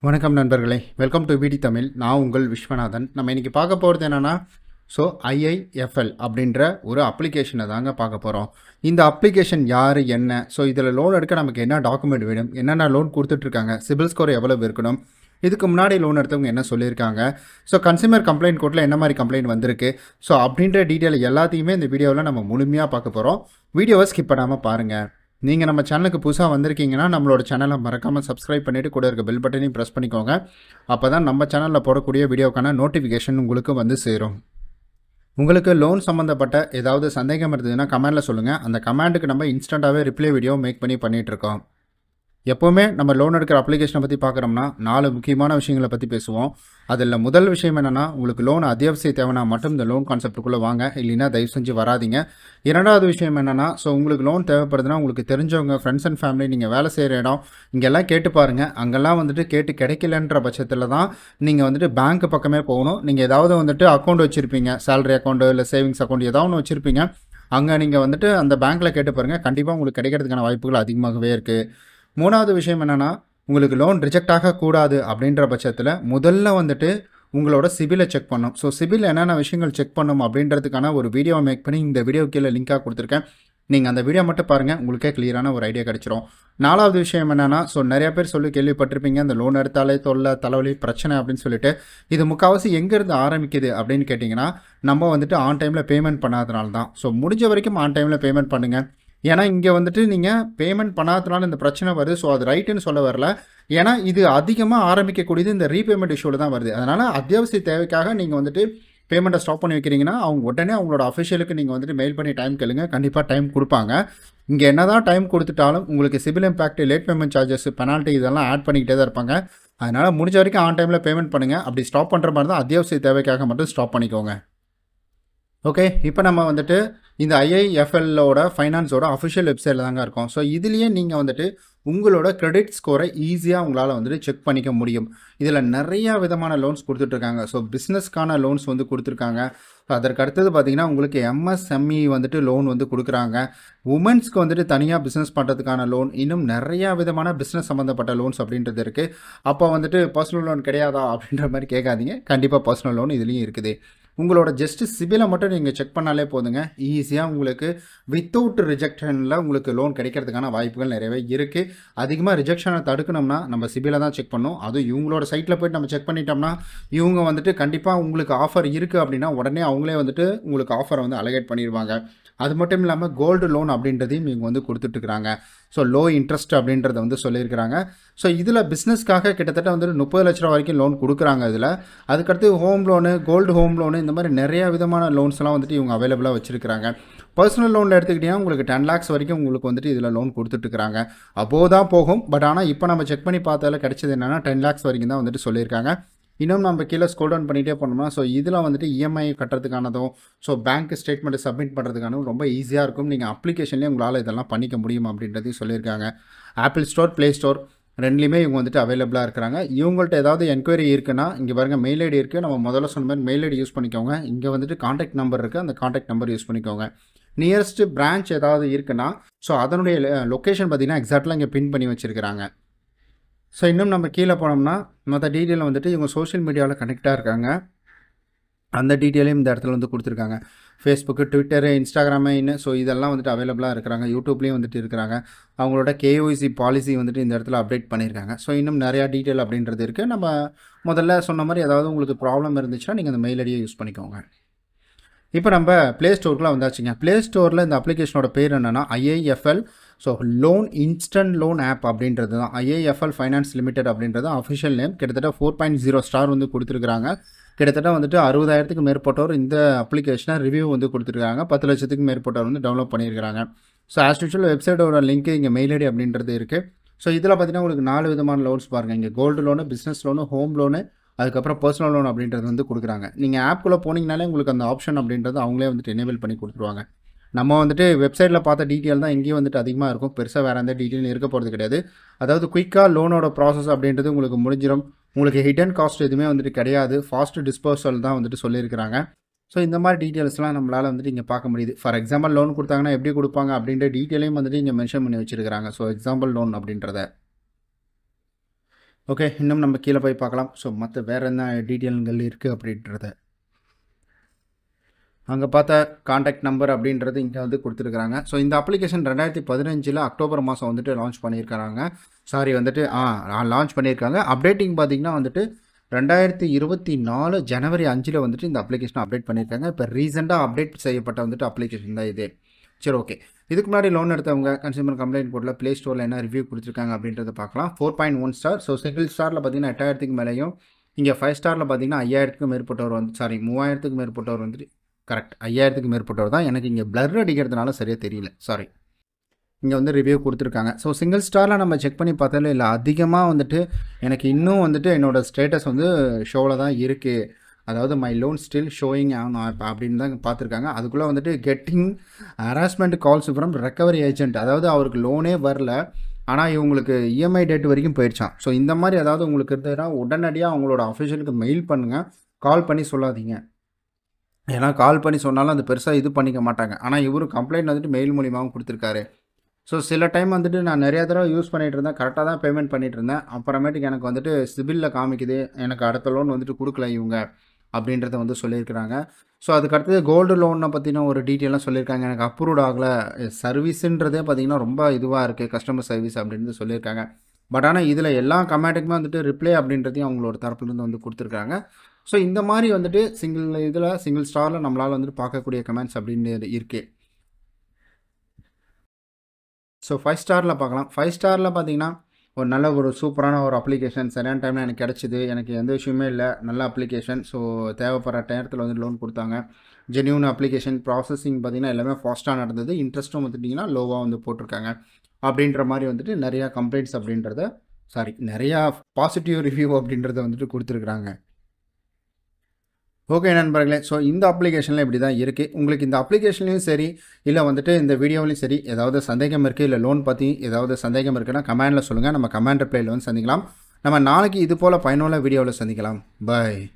வணக்கம் நண்பர்களே welcome to பிடி தமிழ் நான் உங்கள் விஸ்வநாதன் நம்ம இன்றைக்கி பார்க்க போகிறது என்னென்னா ஸோ ஐஐஎஃப்எல் அப்படின்ற ஒரு அப்ளிகேஷனை தாங்க பார்க்க போகிறோம் இந்த அப்ளிகேஷன் யார் என்ன ஸோ இதில் லோன் எடுக்க நமக்கு என்ன டாக்குமெண்ட் வேணும் என்னென்ன லோன் கொடுத்துட்ருக்காங்க சிபில் ஸ்கோர் எவ்வளவு இருக்கணும் இதுக்கு முன்னாடி லோன் எடுத்தவங்க என்ன சொல்லியிருக்காங்க ஸோ கன்சியூமர் கம்ப்ளைண்ட் கோர்ட்டில் என்ன மாதிரி கம்ப்ளைண்ட் வந்திருக்கு ஸோ அப்படின்ற டீட்டெயில் எல்லாத்தையுமே இந்த வீடியோவில் நம்ம முழுமையாக பார்க்க போகிறோம் வீடியோவை ஸ்கிப் பண்ணாமல் பாருங்கள் நீங்கள் நம்ம சேனலுக்கு புதுசாக வந்திருக்கீங்கன்னா நம்மளோட சேனலை மறக்காமல் சப்ஸ்கிரைப் பண்ணிவிட்டு கூட இருக்க பெல் பட்டனையும் ப்ரெஸ் பண்ணிக்கோங்க அப்போ தான் நம்ம சேனலில் போடக்கூடிய வீடியோக்கான நோட்டிஃபிகேஷன் உங்களுக்கு வந்து சேரும் உங்களுக்கு லோன் சம்மந்தப்பட்ட ஏதாவது சந்தேகம் இருந்ததுன்னா கமெண்டில் சொல்லுங்கள் அந்த கமெண்ட்டுக்கு நம்ம இன்ஸ்டண்ட்டாகவே ரிப்ளை வீடியோ மேக் பண்ணி பண்ணிகிட்ருக்கோம் எப்போவுமே நம்ம லோன் எடுக்கிற அப்ளிகேஷனை பற்றி பார்க்குறோம்னா நாலு முக்கியமான விஷயங்களை பற்றி பேசுவோம் அதில் முதல் விஷயம் என்னென்னா உங்களுக்கு லோன் அத்தியாவசிய தேவைனா மட்டும் இந்த லோன் கான்செப்ட்டுக்குள்ளே வாங்க இல்லைன்னா தயவு செஞ்சு வராதிங்க இரண்டாவது விஷயம் என்னென்னா ஸோ உங்களுக்கு லோன் தேவைப்படுதுன்னா உங்களுக்கு தெரிஞ்சவங்க ஃப்ரெண்ட்ஸ் அண்ட் ஃபேமிலி நீங்கள் வேலை செய்கிற இடம் இங்கெல்லாம் கேட்டு பாருங்கள் அங்கெல்லாம் வந்துட்டு கேட்டு கிடைக்கலன்ற பட்சத்தில் தான் நீங்கள் வந்துட்டு பேங்க் பக்கமே போகணும் நீங்கள் ஏதாவது வந்துட்டு அக்கௌண்ட் வச்சுருப்பீங்க சேலரி அக்கௌண்ட்டு இல்லை சேவிங்ஸ் அக்கௌண்ட் ஏதாவது ஒன்று வச்சுருப்பீங்க அங்கே நீங்கள் வந்துட்டு அந்த பேங்க்கில் கேட்டு பாருங்கள் கண்டிப்பாக உங்களுக்கு கிடைக்கிறதுக்கான வாய்ப்புகள் அதிகமாகவே இருக்குது மூணாவது விஷயம் என்னென்னா உங்களுக்கு லோன் ரிஜெக்ட் ஆகக்கூடாது அப்படின்ற பட்சத்தில் முதல்ல வந்துட்டு உங்களோட சிபிலை செக் பண்ணும் ஸோ சிபில் என்னென்ன விஷயங்கள் செக் பண்ணும் அப்படின்றதுக்கான ஒரு வீடியோ மேக் பண்ணி இந்த வீடியோ கீழே லிங்காக கொடுத்துருக்கேன் நீங்கள் அந்த வீடியோ மட்டும் பாருங்கள் உங்களுக்கே கிளியரான ஒரு ஐடியா கிடச்சிரும் நாலாவது விஷயம் என்னென்னா ஸோ நிறைய பேர் சொல்லி கேள்விப்பட்டிருப்பீங்க இந்த லோன் எடுத்தாலே தொல்லை தலைவலி பிரச்சனை அப்படின்னு சொல்லிட்டு இது முக்கால்வாசி எங்கேருந்து ஆரம்பிக்குது அப்படின்னு கேட்டிங்கன்னா நம்ம வந்துட்டு ஆன் டைமில் பேமெண்ட் பண்ணாதனால தான் ஸோ முடிஞ்ச வரைக்கும் ஆன் டைமில் பேமெண்ட் பண்ணுங்கள் ஏன்னா இங்கே வந்துட்டு நீங்கள் பேமெண்ட் பண்ணாததுனால இந்த பிரச்சனை வருது ஸோ அது ரைட்டுன்னு சொல்ல வரல ஏன்னா இது அதிகமாக ஆரம்பிக்கக்கூடியது இந்த ரீபேமெண்ட் இஷ்யூவில் தான் வருது அதனால் அத்தியாவசிய தேவைக்காக நீங்கள் வந்துட்டு பேமெண்ட்டை ஸ்டாப் பண்ணி வைக்கிறீங்கன்னா அவங்க உடனே அவங்களோட அஃபிஷியலுக்கு நீங்கள் வந்துட்டு மெயில் பண்ணி டைம் கேளுங்க கண்டிப்பாக டைம் கொடுப்பாங்க இங்கே என்ன தான் டைம் கொடுத்துட்டாலும் உங்களுக்கு CIBIL impact late payment charges penalty இதெல்லாம் ஆட் பண்ணிக்கிட்டே தான் இருப்பாங்க அதனால் முடிஞ்ச வரைக்கும் ஆன் டைமில் பேமெண்ட் பண்ணுங்கள் அப்படி ஸ்டாப் பண்ணுற மாதிரி தான் அத்தியாவசிய தேவைக்காக மட்டும் ஸ்டாப் பண்ணிக்கோங்க ஓகே இப்போ நம்ம வந்துட்டு இந்த ஐஐஎஃப்எல்லோட ஃபைனான்ஸோட அஃபிஷியல் வெப்சைட்டில் தாங்க இருக்கோம் ஸோ இதுலேயே நீங்கள் வந்துட்டு உங்களோட கிரெடிட் ஸ்கோரை ஈஸியாக உங்களால் வந்துட்டு செக் பண்ணிக்க முடியும் இதில் நிறையா விதமான லோன்ஸ் கொடுத்துட்ருக்காங்க ஸோ பிஸ்னஸ்க்கான லோன்ஸ் வந்து கொடுத்துருக்காங்க அதற்கு அடுத்தது பார்த்திங்கன்னா உங்களுக்கு எம்எஸ்எம்இ வந்துட்டு லோன் வந்து கொடுக்குறாங்க உமன்ஸ்க்கு வந்துட்டு தனியாக பிஸ்னஸ் பண்ணுறதுக்கான லோன் இன்னும் நிறையா விதமான பிஸ்னஸ் சம்மந்தப்பட்ட லோன்ஸ் அப்படின்றது இருக்குது அப்போ வந்துட்டு பர்சனல் லோன் கிடையாதா அப்படின்ற மாதிரி கேட்காதீங்க கண்டிப்பாக பர்சனல் லோன் இதுலேயும் இருக்குது உங்களோட ஜஸ்ட் சிபிலை மட்டும் நீங்கள் செக் பண்ணாலே போதுங்க ஈஸியாக உங்களுக்கு வித்தவுட் ரிஜெக்ஷனில் உங்களுக்கு லோன் கிடைக்கிறதுக்கான வாய்ப்புகள் நிறையவே இருக்குது அதிகமாக ரிஜெக்ஷனை தடுக்கணும்னா நம்ம சிபிலை தான் செக் பண்ணணும் அதுவும் இவங்களோட சைட்டில் போய்ட்டு நம்ம செக் பண்ணிட்டோம்னா இவங்க வந்துட்டு கண்டிப்பாக உங்களுக்கு ஆஃபர் இருக்குது அப்படின்னா உடனே அவங்களே வந்துட்டு உங்களுக்கு ஆஃபரை வந்து அலகேட் பண்ணிடுவாங்க அது மட்டும் இல்லாமல் கோல்டு லோன் அப்படின்றதையும் இவங்க வந்து கொடுத்துட்ருக்குறாங்க ஸோ லோ இன்ட்ரெஸ்ட் அப்படின்றத வந்து சொல்லியிருக்கிறாங்க ஸோ இதில் பிஸ்னஸ்க்காக கிட்டத்தட்ட வந்து முப்பது லட்ச ரூபா வரைக்கும் லோன் கொடுக்குறாங்க இதில் அதுக்கடுத்து home loan gold home loan இந்த மாதிரி நிறைய விதமான லோன்ஸ்லாம் வந்துட்டு இவங்க அவைலபிளாக வச்சுருக்கிறாங்க பர்சனல் லோனில் எடுத்துக்கிட்டிங்கன்னா உங்களுக்கு டென் லேக்ஸ் வரைக்கும் உங்களுக்கு வந்துட்டு இதில் லோன் கொடுத்துட்ருக்காங்க அப்போ தான் போகும் பட் ஆனால் இப்போ நம்ம செக் பண்ணி பார்த்ததில் கிடைச்சது என்னென்னா டென் லேக்ஸ் வரைக்கும் தான் வந்துட்டு சொல்லியிருக்காங்க இன்னும் நம்ம கீழே ஸ்கோல் டவுன் பண்ணிகிட்டே போனோம்னா ஸோ இதில் வந்துட்டு இஎம்ஐ கட்டுறதுக்கானதும் ஸோ பேங்க் ஸ்டேட்மெண்ட்டை சப்மிட் பண்ணுறதுக்கானதும் ரொம்ப ஈஸியாக இருக்கும் நீங்கள் அப்ளிகேஷன்லேயே உங்களால் இதெல்லாம் பண்ணிக்க முடியும் அப்படின்றதையும் சொல்லியிருக்காங்க ஆப்பிள் ஸ்டோர் ப்ளே ஸ்டோர் ரெண்டுலேயுமே இவங்க வந்துட்டு அவைலபிளாக இருக்கிறாங்க இவங்கள்ட்ட ஏதாவது என்கொயரி இருக்குன்னா இங்கே பாருங்கள் மெயில் ஐடி இருக்குது நம்ம முதல்ல சொன்ன மாதிரி மெயில் ஐடி யூஸ் பண்ணிக்கோங்க இங்கே வந்துட்டு காண்டாக்ட் நம்பர் இருக்குது அந்த காண்டாக்ட் நம்பர் யூஸ் பண்ணிக்கோங்க நியரஸ்ட் பிரான்ச் ஏதாவது இருக்குன்னா ஸோ அதனுடைய லொக்கேஷன் பார்த்திங்கன்னா எக்ஸாக்டாக இங்கே பின் பண்ணி வச்சுருக்கிறாங்க ஸோ இன்னும் நம்ம கீழே போனோம்னா மற்ற டீட்டெயில் வந்துட்டு இவங்க சோஷியல் மீடியாவில் கனெக்டாக இருக்காங்க அந்த டீட்டெயிலையும் இந்த இடத்துல வந்து கொடுத்துருக்காங்க ஃபேஸ்புக்கு ட்விட்டரு இன்ஸ்டாகிராமு இன்னும் ஸோ இதெல்லாம் வந்துட்டு அவைலபிளாக இருக்கிறாங்க யூடியூப்லேயும் வந்துட்டு இருக்கிறாங்க அவங்களோட கேஒய்சி பாலிசி வந்துட்டு இந்த இடத்துல அப்டேட் பண்ணியிருக்காங்க ஸோ இன்னும் நிறையா டீட்டெயில் அப்படின்றது இருக்குது நம்ம முதல்ல சொன்ன மாதிரி ஏதாவது உங்களுக்கு ப்ராப்ளம் இருந்துச்சுன்னா நீங்கள் அந்த மெயில் ஐடியை யூஸ் பண்ணிக்கோங்க இப்போ நம்ம ப்ளே ஸ்டோருக்குலாம் வந்தாச்சுங்க ப்ளே ஸ்டோரில் இந்த அப்ளிகேஷனோட பேர் என்னென்னா IIFL so loan instant loan app அப்படின்றது தான் ஐஏஎஃப்எல் ஃபைனான்ஸ் லிமிடெட் அப்படின்றது அஃபிஷியல் நேம் கிட்டத்தட்ட ஃபோர் பாயிண்ட் ஜீரோ ஸ்டார் வந்து கொடுத்துருக்காங்க கிட்டத்தட்ட வந்துட்டு அறுபதாயிரத்துக்கு மேற்பட்டோர் இந்த அப்ளிகேஷனை ரிவ்யூ வந்து கொடுத்துருக்காங்க பத்து லட்சத்துக்கு மேற்பட்டோர் வந்து டவுன்லோட் பண்ணியிருக்காங்க ஸோ ஆஸ் யூஷுவல் வெப்சைட்டோட லிங்க் இங்கே மெயில் ஐடி அப்படின்றது இருக்குது ஸோ இதில் பார்த்தீங்கன்னா உங்களுக்கு நாலு விதமான லோன்ஸ் பாருங்கள் இங்கே gold loan business loan home loan அதுக்கப்புறம் பர்சனல் லோன் அப்படின்றது வந்து கொடுக்குறாங்க நீங்கள் ஆப்குள்ளே போனீங்கனாலே உங்களுக்கு அந்த ஆப்ஷன் அப்படின்றது அவங்களே வந்துட்டு எனேபிள் பண்ணி கொடுத்துருவாங்க நம்ம வந்துட்டு வெப்சைட்டில் பார்த்த டீட்டெயில் தான் இங்கேயும் வந்துட்டு அதிகமாக இருக்கும் பெருசாக வேறு எந்த டீட்டெயிலும் இருக்க போகிறது கிடையாது அதாவது குயிக்காக லோனோட ப்ராசஸ் அப்படின்றது உங்களுக்கு முடிஞ்சிடும் உங்களுக்கு ஹிடன் காஸ்ட் எதுவுமே வந்துட்டு கிடையாது ஃபாஸ்ட் டிஸ்போசல் தான் வந்துட்டு சொல்லியிருக்கிறாங்க ஸோ இந்த மாதிரி டீட்டெயில்ஸ்லாம் நம்மளால் வந்துட்டு இங்கே பார்க்க முடியுது ஃபார் எக்ஸாம்பிள் லோன் கொடுத்தாங்கன்னா எப்படி கொடுப்பாங்க அப்படின்ற டீட்டெயிலையும் வந்துட்டு இங்கே மென்ஷன் பண்ணி வச்சுருக்காங்க ஸோ எக்ஸாம்பிள் லோன் அப்படின்றத ஓகே இன்னும் நம்ம கீழே போய் பார்க்கலாம் ஸோ மற்ற வேறு என்ன டீட்டெயில்கள் இருக்குது அப்படின்றத அங்கே பார்த்த காண்டாக்ட் நம்பர் அப்படின்றது இங்கே வந்து கொடுத்துருக்குறாங்க ஸோ இந்த அப்ளிகேஷன் ரெண்டாயிரத்தி பதினஞ்சில் அக்டோபர் மாதம் வந்துட்டு லான்ச் பண்ணியிருக்கிறாங்க சாரி வந்துட்டு ஆ லான்ச் பண்ணியிருக்காங்க அப்டேட்டிங் பார்த்தீங்கன்னா வந்துட்டு ரெண்டாயிரத்தி இருபத்தி நாலு ஜனவரி அஞ்சில் வந்துட்டு இந்த அப்ளிகேஷன் அப்டேட் பண்ணியிருக்காங்க இப்போ ரீசெண்டாக அப்டேட் செய்யப்பட்ட வந்துட்டு அப்ளிகேஷன் தான் இது சரி ஓகே இதுக்கு முன்னாடி லோன் எடுத்தவங்க கன்சியூமர் கம்ப்ளைண்ட் போர்ட்டில் ப்ளே ஸ்டோரில் என்ன ரிவ்யூ கொடுத்துருக்காங்க அப்படின்றத பார்க்கலாம் four point one star so single ஸ்டாரில் பார்த்தீங்கன்னா எட்டாயிரத்துக்கு மேலேயும் இங்கே ஃபைவ் ஸ்டாரில் பார்த்தீங்கன்னா ஐயாயிரத்துக்கும் மேற்பட்டவர் வந்து சாரி மூவாயிரத்துக்கு மேற்பட்டவர் வந்துட்டு கரெக்ட் ஐயாயிரத்துக்கு மேற்பட்டவர் தான் எனக்கு இங்கே பிளர் அடிக்கிறதுனால சரியாக தெரியல சாரி இங்கே வந்து ரிவ்யூ கொடுத்துருக்காங்க ஸோ சிங்கிள் ஸ்டாரில் நம்ம செக் பண்ணி பார்த்தாலும் இல்லை அதிகமாக வந்துட்டு எனக்கு இன்னும் வந்துட்டு என்னோடய ஸ்டேட்டஸ் வந்து ஷோவில் தான் இருக்குது அதாவது my loan still showing on அப்படின்னு தான் பார்த்துருக்காங்க அதுக்குள்ளே வந்துட்டு getting harassment calls from recovery agent அதாவது அவருக்கு லோனே வரல ஆனால் இவங்களுக்கு இஎம்ஐ டேட் வரைக்கும் போயிடுச்சான் ஸோ இந்த மாதிரி அதாவது உங்களுக்கு இருந்ததுன்னா உடனடியாக அவங்களோட அஃபிஷியலுக்கு மெயில் பண்ணுங்கள் கால் பண்ணி சொல்லாதீங்க ஏன்னா கால் பண்ணி சொன்னாலும் அது பெருசாக இது பண்ணிக்க மாட்டாங்க ஆனால் இவரும் கம்ப்ளைண்ட் வந்துட்டு மெயில் மூலியமாகவும் கொடுத்துருக்காரு ஸோ சில டைம் வந்துட்டு நான் நிறையா தடவை யூஸ் பண்ணிகிட்டு இருந்தேன் கரெக்டாக தான் பேமெண்ட் பண்ணிகிட்டு இருந்தேன் அப்புறமேட்டுக்கு எனக்கு வந்துட்டு சிபிலில் காமிக்குது எனக்கு அடுத்த லோன் வந்துட்டு கொடுக்கல இவங்க அப்படின்றத வந்து சொல்லியிருக்கிறாங்க ஸோ அதுக்கடுத்தது கோல்டு லோனை பற்றின ஒரு டீட்டெயிலாம் சொல்லியிருக்காங்க எனக்கு அப்ரூவ்ட் ஆகலை சர்வீஸுன்றதே பார்த்திங்கன்னா ரொம்ப இதுவாக இருக்குது கஸ்டமர் சர்வீஸ் அப்படின்னு சொல்லியிருக்காங்க பட் ஆனால் இதில் எல்லா கமெண்ட்டுக்குமே வந்துட்டு ரிப்ளை அப்படின்றதையும் அவங்களோட தரப்புலேருந்து வந்து கொடுத்துருக்காங்க ஸோ இந்த மாதிரி வந்துட்டு சிங்கிள் இதில் சிங்கிள் ஸ்டாரில் நம்மளால் வந்துட்டு பார்க்கக்கூடிய கமெண்ட்ஸ் அப்படின்னு இருக்குது ஸோ ஃபைவ் ஸ்டாரில் பார்க்கலாம் ஃபைவ் ஸ்டாரில் பார்த்தீங்கன்னா ஒரு நல்ல ஒரு சூப்பரான ஒரு அப்ளிகேஷன் சரியான டைமில் எனக்கு கிடச்சிது எனக்கு எந்த விஷயமே இல்லை நல்ல அப்ளிகேஷன் ஸோ தேவைப்படுற நேரத்தில் வந்து லோன் கொடுத்தாங்க ஜென்யூன் அப்ளிகேஷன் ப்ராசஸிங் பார்த்திங்கன்னா எல்லாமே ஃபாஸ்ட்டாக நடந்தது இன்ட்ரெஸ்ட்டும் வந்துட்டிங்கன்னா லோவாக வந்து போட்டிருக்காங்க அப்படின்ற மாதிரி வந்துட்டு நிறையா கம்ப்ளைண்ட்ஸ் அப்படின்றத சாரி நிறையா பாசிட்டிவ் ரிவ்யூ அப்படின்றத வந்துட்டு கொடுத்துருக்குறாங்க ஓகே நண்பர்களே ஸோ இந்த அப்ளிகேஷனில் இப்படி தான் இருக்குது உங்களுக்கு இந்த அப்ளிகேஷன்லையும் சரி இல்லை வந்துட்டு இந்த வீடியோவிலையும் சரி ஏதாவது சந்தேகம் இருக்குது இல்லை லோன் பற்றி ஏதாவது சந்தேகம் இருக்குன்னா கமெண்டில் சொல்லுங்கள் நம்ம கமெண்ட் ரிப்ளைல வந்து சந்திக்கலாம் நம்ம நாளைக்கு இது போல் பயனுள்ள வீடியோவில் சந்திக்கலாம் பாய்